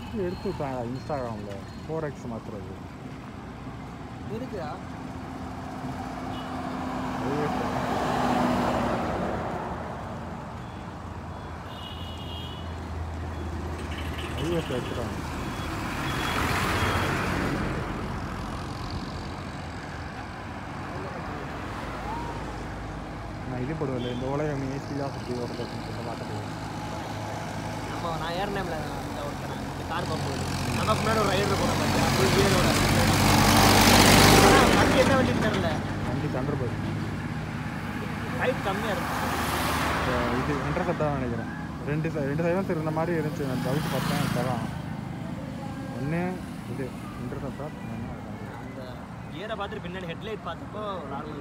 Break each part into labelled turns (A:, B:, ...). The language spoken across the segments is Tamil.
A: எடுத்து விட்டாங்க இன்ஸ்டாகிராமில் ஃபோர் எக்ஸ் மாற்றுறது
B: இருக்குதா
A: ஐஎஸ் எடுத்துட்டாங்க நான் இது போடுவேன் இந்த உலகம் ஏசியாக சுற்றி ஓடுறது பார்த்துட்டு
B: நம்ம நான் ஏறினேன்ல அந்த ஒருத்தனை இந்த கார் போகும்போது நமக்கு முன்னாடி ஒரு ரைடர் போன பார்த்தியா ஃபுல் கியரோட ஆனால் வண்டி என்ன வண்டின்னு தெரில
A: வண்டி தண்டர்பர்ட்
B: ஹைட் கம்மியாக இருக்கும்
A: இது இன்டர்செப்ட் தான் நினைக்கிறேன் ரெண்டு சை- ரெண்டு சைலன்ஸ் இருந்த மாதிரி இருந்துச்சு நான் டவுட் பார்த்தேன் தரான் ஒன்று இது இன்டர்செப்டா
B: அந்த கியரை பார்த்துட்டு பின்னாடி ஹெட்லைட் பார்த்தப்போ லாங்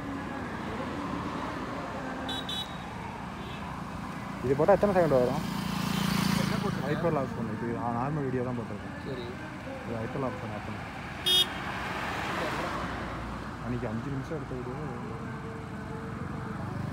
A: இது போட்டால் எத்தனை செகண்ட் வரும்
B: என்ன போட்டு
A: ஹைப்பர் லாஸ் பண்ணு இது நார்மல் வீடியோ தான் போட்டிருக்கேன்
B: சரி
A: இது ஹைப்பர் லாஸ் பண்ண ஆப்பன் அன்றைக்கி அஞ்சு நிமிஷம் எடுத்த வீடியோ